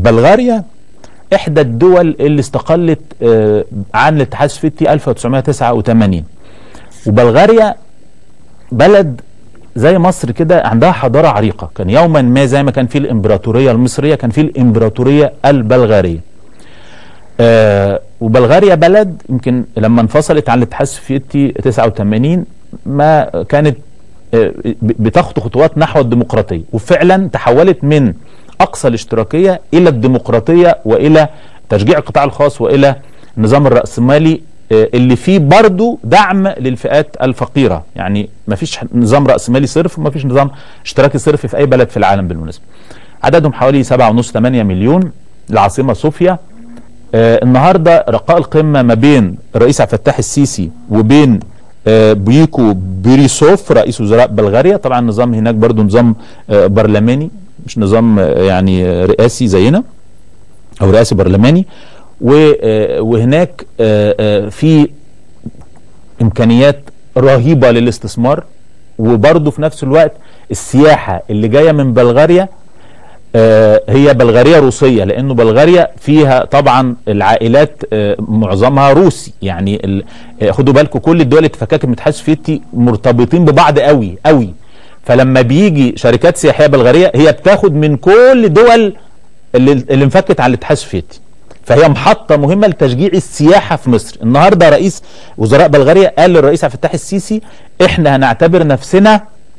بلغاريا احدى الدول اللي استقلت آه، عن الاتحاد السوفيتي 1989 وبلغاريا بلد زي مصر كده عندها حضاره عريقه كان يوما ما زي ما كان في الامبراطوريه المصريه كان في الامبراطوريه البلغاريه آه وبلغاريا بلد يمكن لما انفصلت عن الاتحاد السوفيتي 89 ما كانت آه بتخطو خطوات نحو الديمقراطيه وفعلا تحولت من اقصى الاشتراكيه الى الديمقراطيه والى تشجيع القطاع الخاص والى النظام الراسمالي آه اللي فيه برضه دعم للفئات الفقيره يعني ما فيش نظام راسمالي صرف وما فيش نظام اشتراكي صرف في اي بلد في العالم بالمناسبه عددهم حوالي 7.5 8 مليون العاصمه صوفيا آه النهارده رقاء القمه ما بين الرئيس عبد الفتاح السيسي وبين آه بيكو بيريسوف رئيس وزراء بلغاريا طبعا النظام هناك برضو نظام آه برلماني مش نظام يعني رئاسي زينا او رئاسي برلماني وهناك في امكانيات رهيبه للاستثمار وبرضه في نفس الوقت السياحه اللي جايه من بلغاريا هي بلغاريا روسيه لانه بلغاريا فيها طبعا العائلات معظمها روسي يعني خدوا بالكم كل الدول اللي اتفككت من الاتحاد السوفيتي مرتبطين ببعض قوي قوي فلما بيجي شركات سياحيه بلغاريه هي بتاخد من كل دول اللي, اللي انفكت عن الاتحاد السوفيتي فهي محطة مهمة لتشجيع السياحة في مصر النهاردة رئيس وزراء بلغاريا قال للرئيس عبد الفتاح السيسي احنا هنعتبر نفسنا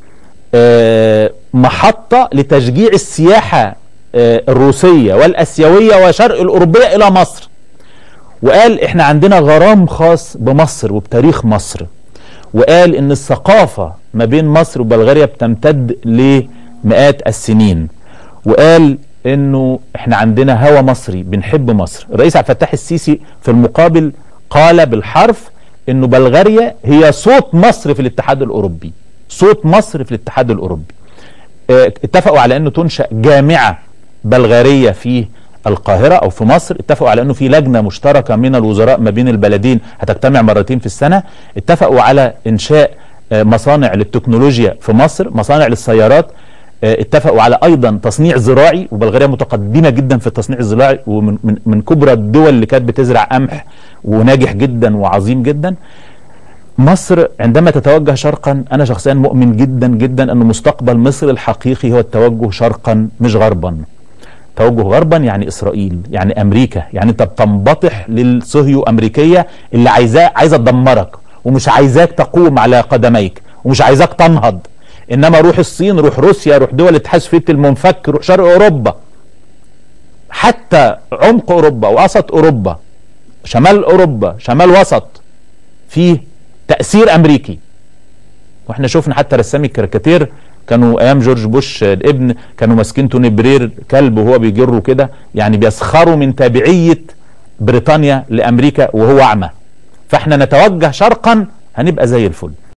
اه محطة لتشجيع السياحة اه الروسية والأسيوية وشرق الأوروبية إلى مصر وقال احنا عندنا غرام خاص بمصر وبتاريخ مصر وقال ان الثقافة ما بين مصر وبلغاريا بتمتد لمئات السنين وقال انه احنا عندنا هوى مصري بنحب مصر الرئيس عبد الفتاح السيسي في المقابل قال بالحرف انه بلغاريا هي صوت مصر في الاتحاد الاوروبي صوت مصر في الاتحاد الاوروبي اه اتفقوا على انه تنشأ جامعة بلغارية في القاهرة او في مصر اتفقوا على انه في لجنة مشتركة من الوزراء ما بين البلدين هتجتمع مرتين في السنة اتفقوا على انشاء اه مصانع للتكنولوجيا في مصر مصانع للسيارات اتفقوا على ايضا تصنيع زراعي وبلغاريا متقدمه جدا في التصنيع الزراعي ومن من, من كبرى الدول اللي كانت بتزرع قمح وناجح جدا وعظيم جدا مصر عندما تتوجه شرقا انا شخصيا مؤمن جدا جدا ان مستقبل مصر الحقيقي هو التوجه شرقا مش غربا توجه غربا يعني اسرائيل يعني امريكا يعني انت بتنبطح للصهيو امريكيه اللي عايزاه عايزه تدمرك ومش عايزاك تقوم على قدميك ومش عايزاك تنهض انما روح الصين روح روسيا روح دول الاتحاد السوفيتي المنفك روح شرق اوروبا حتى عمق اوروبا وسط اوروبا شمال اوروبا شمال وسط فيه تاثير امريكي واحنا شفنا حتى رسامي الكاريكاتير كانوا ايام جورج بوش الابن كانوا ماسكين توني برير كلب وهو بيجره كده يعني بيسخروا من تابعيه بريطانيا لامريكا وهو اعمى فاحنا نتوجه شرقا هنبقى زي الفل